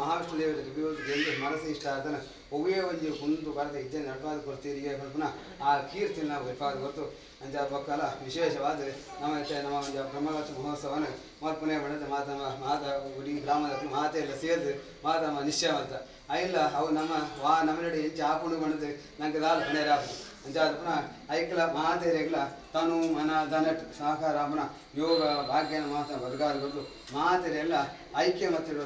ಮಹಾವಿಷ್ಣು ದೇವರ ಗೆದ್ದು ಮನಸ್ಸು ಇಷ್ಟ ಆದನ ಒವ್ವೇ ಒಂಜಿ ಕುಂದು ಬರದೆ ಇದ್ದೆ ನಡ್ಪಾದ ಕೊಡ್ತೀರಿ ಪುನಃ ಆ ಕೀರ್ತಿ ನಾವು ಎಪ್ಪಾದ ಹೊರತು ಅಂಜ ಬಕ್ಕಲ ವಿಶೇಷವಾದ ನಮ್ಮ ಇತ್ತೆ ನಮ್ಮ ಒಂದು ಬ್ರಹ್ಮವರ್ಷ ಮಹೋತ್ಸವನ ಮಲ್ಪನೆ ಮಾಡಿದ ಮಾತ ಮಾತ ಇಡೀ ಗ್ರಾಮದ ಮಾತೆ ಎಲ್ಲ ಸೇರಿದು ಮಾತ ನಿಶ್ಚಯವಂತ ಐಲ್ಲ ಅವು ನಮ್ಮ ವಾ ನಮ್ಮ ನಡೆ ಹೆಂಚು ಆಪುಂಡು ಮಾಡಿದ್ರೆ ನಂಗೆ ದಾಲ್ ಪಣೆ ರಾಪು ಅಂಚಾದ ಪುನಃ ಐಕ್ಲ ಮಾತೇರೆಗ್ಲ ತನು ಮನ ದನಟ್ ಸಹಕಾರ ಪುನಃ ಯೋಗ ಭಾಗ್ಯನ ಮಾತ ಬದುಕಾದ ಗೊತ್ತು ಮಾತೆರೆಲ್ಲ ಐಕ್ಯ ಮತ್ತಿರೋದು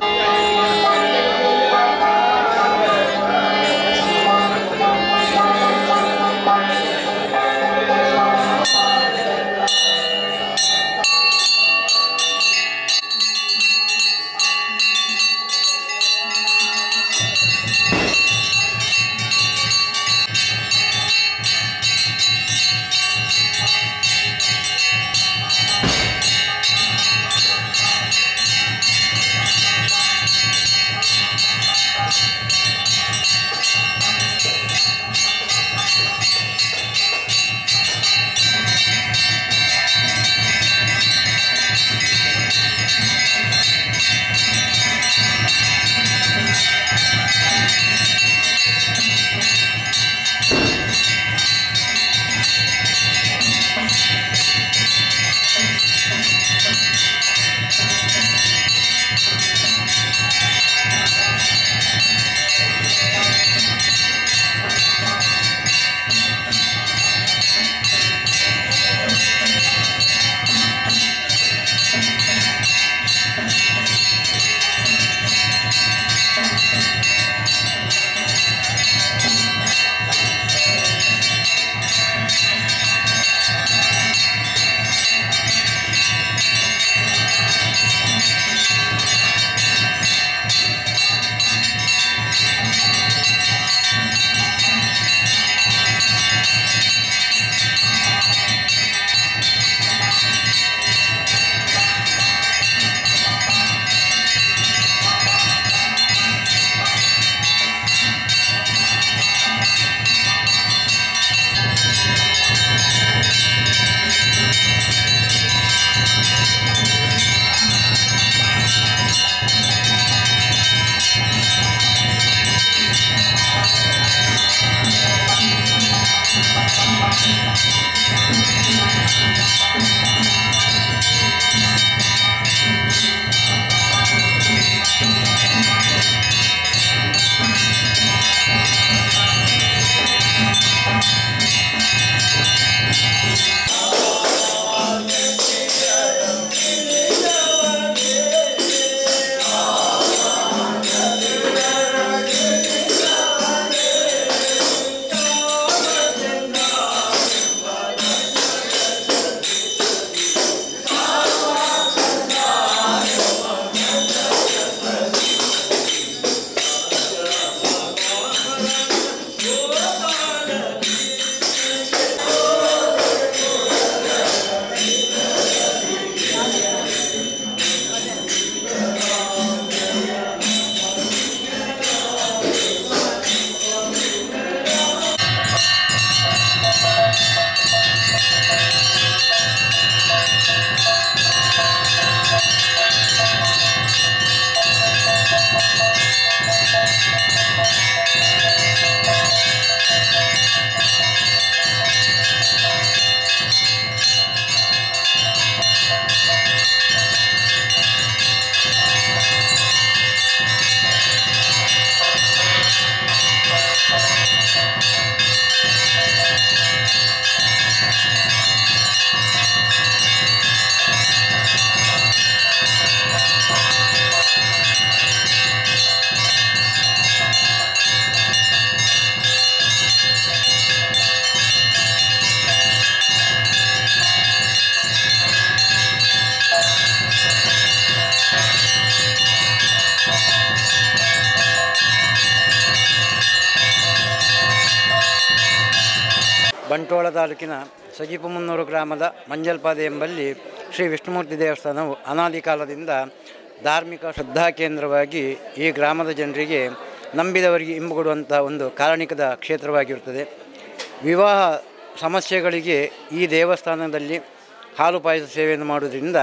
ಬಂಟ್ವಾಳ ತಾಲೂಕಿನ ಸಜಿಪುಮುನ್ನೂರು ಗ್ರಾಮದ ಮಂಜಲ್ಪಾದೆ ಎಂಬಲ್ಲಿ ಶ್ರೀ ವಿಷ್ಣುಮೂರ್ತಿ ದೇವಸ್ಥಾನವು ಅನಾದಿ ಕಾಲದಿಂದ ಧಾರ್ಮಿಕ ಶ್ರದ್ಧಾ ಕೇಂದ್ರವಾಗಿ ಈ ಗ್ರಾಮದ ಜನರಿಗೆ ನಂಬಿದವರಿಗೆ ಇಂಬು ಕೊಡುವಂಥ ಒಂದು ಕಾರಣಿಕದ ಕ್ಷೇತ್ರವಾಗಿರುತ್ತದೆ ವಿವಾಹ ಸಮಸ್ಯೆಗಳಿಗೆ ಈ ದೇವಸ್ಥಾನದಲ್ಲಿ ಹಾಲು ಪಾಯಸ ಸೇವೆಯನ್ನು ಮಾಡುವುದರಿಂದ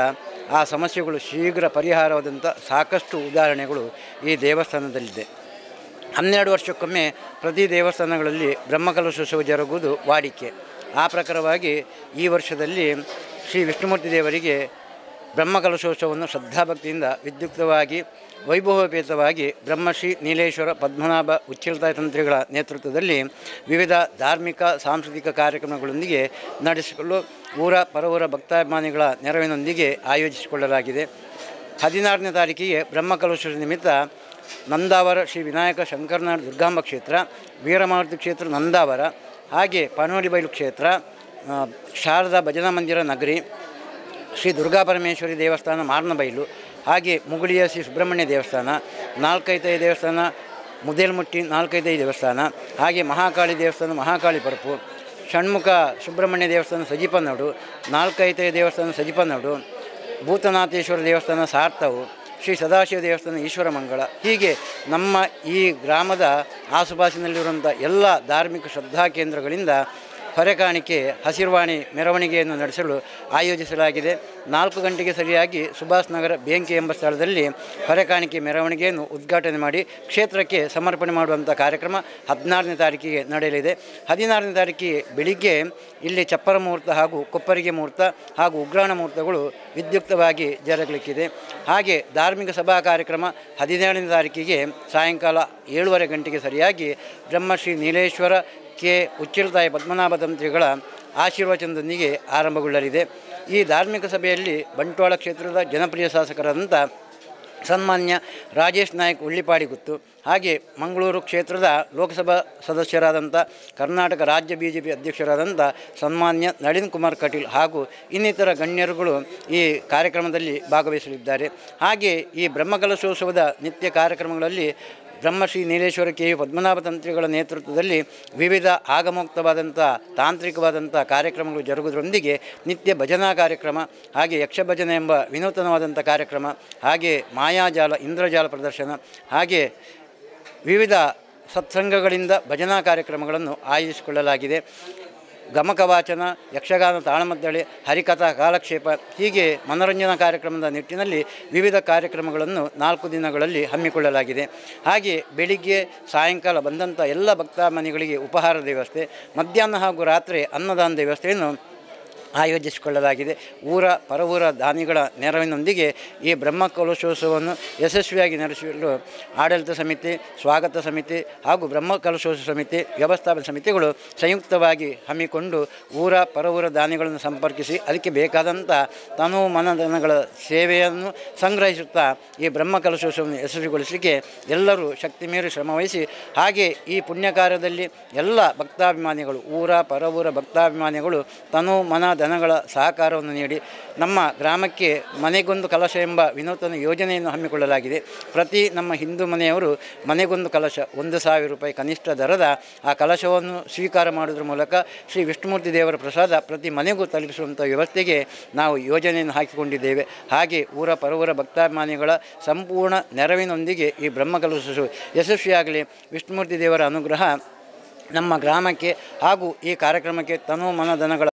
ಆ ಸಮಸ್ಯೆಗಳು ಶೀಘ್ರ ಪರಿಹಾರವಾದಂಥ ಸಾಕಷ್ಟು ಉದಾಹರಣೆಗಳು ಈ ದೇವಸ್ಥಾನದಲ್ಲಿದೆ ಹನ್ನೆರಡು ವರ್ಷಕ್ಕೊಮ್ಮೆ ಪ್ರತಿ ದೇವಸ್ಥಾನಗಳಲ್ಲಿ ಬ್ರಹ್ಮಕಲಶೋತ್ಸವ ಜರುಗುವುದು ವಾಡಿಕೆ ಆ ಪ್ರಕಾರವಾಗಿ ಈ ವರ್ಷದಲ್ಲಿ ಶ್ರೀ ವಿಷ್ಣುಮೂರ್ತಿ ದೇವರಿಗೆ ಬ್ರಹ್ಮಕಲಶೋತ್ಸವವನ್ನು ಶ್ರದ್ಧಾಭಕ್ತಿಯಿಂದ ವಿದ್ಯುಕ್ತವಾಗಿ ವೈಭವೋಪೇತವಾಗಿ ಬ್ರಹ್ಮಶ್ರೀ ನೀಲೇಶ್ವರ ಪದ್ಮನಾಭ ಉಚ್ಚಿಲ್ತಾಯ ತಂತ್ರಿಗಳ ನೇತೃತ್ವದಲ್ಲಿ ವಿವಿಧ ಧಾರ್ಮಿಕ ಸಾಂಸ್ಕೃತಿಕ ಕಾರ್ಯಕ್ರಮಗಳೊಂದಿಗೆ ನಡೆಸಿಕೊಳ್ಳಲು ಊರ ಪರವೂರ ಭಕ್ತಾಭಿಮಾನಿಗಳ ನೆರವಿನೊಂದಿಗೆ ಆಯೋಜಿಸಿಕೊಳ್ಳಲಾಗಿದೆ ಹದಿನಾರನೇ ತಾರೀಕಿಗೆ ಬ್ರಹ್ಮಕಲಶೋತ್ಸವ ನಿಮಿತ್ತ ನಂದಾವರ ಶ್ರೀ ವಿನಾಯಕ ಶಂಕರನಾಥ ದುರ್ಗಾಂಬ ಕ್ಷೇತ್ರ ವೀರಮಾರುತಿ ಕ್ಷೇತ್ರ ನಂದಾವರ ಹಾಗೆ ಪನೋಲಿಬೈಲು ಕ್ಷೇತ್ರ ಆ, ಶಾರದಾ ಭಜನಾ ಮಂದಿರ ನಗರಿ ಶ್ರೀ ದುರ್ಗಾ ಪರಮೇಶ್ವರಿ ದೇವಸ್ಥಾನ ಮಾರ್ನಬೈಲು ಹಾಗೆ ಮುಗುಳಿಯ ಶ್ರೀ ಸುಬ್ರಹ್ಮಣ್ಯ ದೇವಸ್ಥಾನ ನಾಲ್ಕೈದೈದು ದೇವಸ್ಥಾನ ಮುದೇಲ್ಮುಟ್ಟಿ ನಾಲ್ಕೈದೈದು ದೇವಸ್ಥಾನ ಹಾಗೆ ಮಹಾಕಾಳಿ ದೇವಸ್ಥಾನ ಮಹಾಕಾಳಿ ಪರಪು ಷಣ್ಮುಖ ಸುಬ್ರಹ್ಮಣ್ಯ ದೇವಸ್ಥಾನ ಸಜಿಪನಡು ನಾಲ್ಕೈದೈದು ದೇವಸ್ಥಾನ ಸಜಿಪನಡು ಭೂತನಾಥೇಶ್ವರ ದೇವಸ್ಥಾನ ಸಾರ್ಥವು ಶ್ರೀ ಸದಾಶಿವ ದೇವಸ್ಥಾನ ಈಶ್ವರ ಮಂಗಳ ಹೀಗೆ ನಮ್ಮ ಈ ಗ್ರಾಮದ ಆಸುಪಾಸಿನಲ್ಲಿರುವಂಥ ಎಲ್ಲ ಧಾರ್ಮಿಕ ಶ್ರದ್ಧಾ ಕೇಂದ್ರಗಳಿಂದ ಹೊರೆಕಾಣಿಕೆ ಹಸಿರುವಾಣಿ ಮೆರವಣಿಗೆಯನ್ನು ನಡೆಸಲು ಆಯೋಜಿಸಲಾಗಿದೆ ನಾಲ್ಕು ಗಂಟೆಗೆ ಸರಿಯಾಗಿ ಸುಭಾಷ್ ನಗರ ಬೆಂಕಿ ಎಂಬ ಸ್ಥಳದಲ್ಲಿ ಹೊರೆಕಾಣಿಕೆ ಮೆರವಣಿಗೆಯನ್ನು ಉದ್ಘಾಟನೆ ಮಾಡಿ ಕ್ಷೇತ್ರಕ್ಕೆ ಸಮರ್ಪಣೆ ಮಾಡುವಂಥ ಕಾರ್ಯಕ್ರಮ ಹದಿನಾರನೇ ತಾರೀಕಿಗೆ ನಡೆಯಲಿದೆ ಹದಿನಾರನೇ ತಾರೀಕಿಗೆ ಬೆಳಿಗ್ಗೆ ಇಲ್ಲಿ ಚಪ್ಪರ ಮುಹೂರ್ತ ಹಾಗೂ ಕೊಪ್ಪರಿಗೆ ಮುಹೂರ್ತ ಹಾಗೂ ಉಗ್ರಾಣ ಮುಹೂರ್ತಗಳು ವಿದ್ಯುಕ್ತವಾಗಿ ಜರುಗಲಿಕ್ಕಿದೆ ಹಾಗೆ ಧಾರ್ಮಿಕ ಸಭಾ ಕಾರ್ಯಕ್ರಮ ಹದಿನೇಳನೇ ತಾರೀಕಿಗೆ ಸಾಯಂಕಾಲ ಏಳುವರೆ ಗಂಟೆಗೆ ಸರಿಯಾಗಿ ಬ್ರಹ್ಮಶ್ರೀ ನೀಲೇಶ್ವರ ಕೆ ಉಚ್ಚಿಲತಾಯಿ ಪದ್ಮನಾಭ ತಂತ್ರಿಗಳ ಆಶೀರ್ವಚನದೊಂದಿಗೆ ಆರಂಭಗೊಳ್ಳಲಿದೆ ಈ ಧಾರ್ಮಿಕ ಸಭೆಯಲ್ಲಿ ಬಂಟ್ವಾಳ ಕ್ಷೇತ್ರದ ಜನಪ್ರಿಯ ಶಾಸಕರಾದಂಥ ಸನ್ಮಾನ್ಯ ರಾಜೇಶ್ ನಾಯಕ್ ಉಳ್ಳಿಪಾಡಿ ಗುತ್ತು ಹಾಗೆ ಮಂಗಳೂರು ಕ್ಷೇತ್ರದ ಲೋಕಸಭಾ ಸದಸ್ಯರಾದಂಥ ಕರ್ನಾಟಕ ರಾಜ್ಯ ಬಿ ಜೆ ಪಿ ಅಧ್ಯಕ್ಷರಾದಂಥ ಸನ್ಮಾನ್ಯ ನಳಿನ್ ಕುಮಾರ್ ಕಟೀಲ್ ಹಾಗೂ ಇನ್ನಿತರ ಗಣ್ಯರುಗಳು ಈ ಕಾರ್ಯಕ್ರಮದಲ್ಲಿ ಭಾಗವಹಿಸಲಿದ್ದಾರೆ ಹಾಗೆ ಈ ಬ್ರಹ್ಮಕಲಶೋತ್ಸವದ ನಿತ್ಯ ಕಾರ್ಯಕ್ರಮಗಳಲ್ಲಿ ಬ್ರಹ್ಮಶ್ರೀ ನೀಲೇಶ್ವರ ಕೆ ಯು ಪದ್ಮನಾಭ ತಂತ್ರಿಗಳ ನೇತೃತ್ವದಲ್ಲಿ ವಿವಿಧ ಆಗಮೋಕ್ತವಾದಂಥ ತಾಂತ್ರಿಕವಾದಂಥ ಕಾರ್ಯಕ್ರಮಗಳು ಜರುಗುವುದರೊಂದಿಗೆ ನಿತ್ಯ ಭಜನಾ ಕಾರ್ಯಕ್ರಮ ಹಾಗೆ ಯಕ್ಷ ಭಜನೆ ಎಂಬ ವಿನೂತನವಾದಂಥ ಕಾರ್ಯಕ್ರಮ ಹಾಗೆ ಮಾಯಾಜಾಲ ಇಂದ್ರಜಾಲ ಪ್ರದರ್ಶನ ಹಾಗೆ ವಿವಿಧ ಸತ್ಸಂಗಗಳಿಂದ ಭಜನಾ ಕಾರ್ಯಕ್ರಮಗಳನ್ನು ಆಯೋಜಿಸಿಕೊಳ್ಳಲಾಗಿದೆ ಗಮಕ ವಾಚನ ಯಕ್ಷಗಾನ ತಾಳಮದ್ದಳೆ ಹರಿಕಥಾ ಕಾಲಕ್ಷೇಪ ಹೀಗೆ ಮನೋರಂಜನಾ ಕಾರ್ಯಕ್ರಮದ ನಿಟ್ಟಿನಲ್ಲಿ ವಿವಿಧ ಕಾರ್ಯಕ್ರಮಗಳನ್ನು ನಾಲ್ಕು ದಿನಗಳಲ್ಲಿ ಹಮ್ಮಿಕೊಳ್ಳಲಾಗಿದೆ ಹಾಗೆ ಬೆಳಿಗ್ಗೆ ಸಾಯಂಕಾಲ ಬಂದಂಥ ಎಲ್ಲ ಭಕ್ತಾಮನಿಗಳಿಗೆ ಉಪಹಾರದ ವ್ಯವಸ್ಥೆ ಮಧ್ಯಾಹ್ನ ಹಾಗೂ ರಾತ್ರಿ ಅನ್ನದಾನದ ವ್ಯವಸ್ಥೆಯನ್ನು ಆಯೋಜಿಸಿಕೊಳ್ಳಲಾಗಿದೆ ಊರ ಪರವೂರ ದಾನಿಗಳ ನೆರವಿನೊಂದಿಗೆ ಈ ಬ್ರಹ್ಮ ಕಲಶೋತ್ಸವವನ್ನು ಯಶಸ್ವಿಯಾಗಿ ನಡೆಸಲು ಆಡಳಿತ ಸಮಿತಿ ಸ್ವಾಗತ ಸಮಿತಿ ಹಾಗೂ ಬ್ರಹ್ಮ ಕಲಶೋತ್ಸವ ಸಮಿತಿ ವ್ಯವಸ್ಥಾಪನಾ ಸಮಿತಿಗಳು ಸಂಯುಕ್ತವಾಗಿ ಹಮ್ಮಿಕೊಂಡು ಊರ ಪರವೂರ ದಾನಿಗಳನ್ನು ಸಂಪರ್ಕಿಸಿ ಅದಕ್ಕೆ ಬೇಕಾದಂಥ ತನು ಮನಧನಗಳ ಸೇವೆಯನ್ನು ಸಂಗ್ರಹಿಸುತ್ತಾ ಈ ಬ್ರಹ್ಮ ಕಲಶೋತ್ಸವವನ್ನು ಯಶಸ್ವಿಗೊಳಿಸಲಿಕ್ಕೆ ಎಲ್ಲರೂ ಶಕ್ತಿ ಮೀರಿ ಶ್ರಮವಹಿಸಿ ಹಾಗೆ ಈ ಪುಣ್ಯ ಕಾರ್ಯದಲ್ಲಿ ಎಲ್ಲ ಭಕ್ತಾಭಿಮಾನಿಗಳು ಊರ ಪರವೂರ ಭಕ್ತಾಭಿಮಾನಿಗಳು ತನು ಮನ ಧನಗಳ ಸಹಕಾರವನ್ನು ನೀಡಿ ನಮ್ಮ ಗ್ರಾಮಕ್ಕೆ ಮನೆಗೊಂದು ಕಲಶ ಎಂಬ ವಿನೂತನ ಯೋಜನೆಯನ್ನು ಹಮ್ಮಿಕೊಳ್ಳಲಾಗಿದೆ ಪ್ರತಿ ನಮ್ಮ ಹಿಂದೂ ಮನೆಯವರು ಮನೆಗೊಂದು ಕಲಶ ಒಂದು ಸಾವಿರ ರೂಪಾಯಿ ಕನಿಷ್ಠ ದರದ ಆ ಕಲಶವನ್ನು ಸ್ವೀಕಾರ ಮಾಡೋದ್ರ ಮೂಲಕ ಶ್ರೀ ವಿಷ್ಣುಮೂರ್ತಿ ದೇವರ ಪ್ರಸಾದ ಪ್ರತಿ ಮನೆಗೂ ತಲುಪಿಸುವಂಥ ವ್ಯವಸ್ಥೆಗೆ ನಾವು ಯೋಜನೆಯನ್ನು ಹಾಕಿಕೊಂಡಿದ್ದೇವೆ ಹಾಗೆ ಊರ ಪರವೂರ ಭಕ್ತಾಭಿಮಾನಿಗಳ ಸಂಪೂರ್ಣ ನೆರವಿನೊಂದಿಗೆ ಈ ಬ್ರಹ್ಮಕಲಶ ಯಶಸ್ವಿಯಾಗಲಿ ವಿಷ್ಣುಮೂರ್ತಿ ದೇವರ ಅನುಗ್ರಹ ನಮ್ಮ ಗ್ರಾಮಕ್ಕೆ ಹಾಗೂ ಈ ಕಾರ್ಯಕ್ರಮಕ್ಕೆ ತನು ಮನಧನಗಳ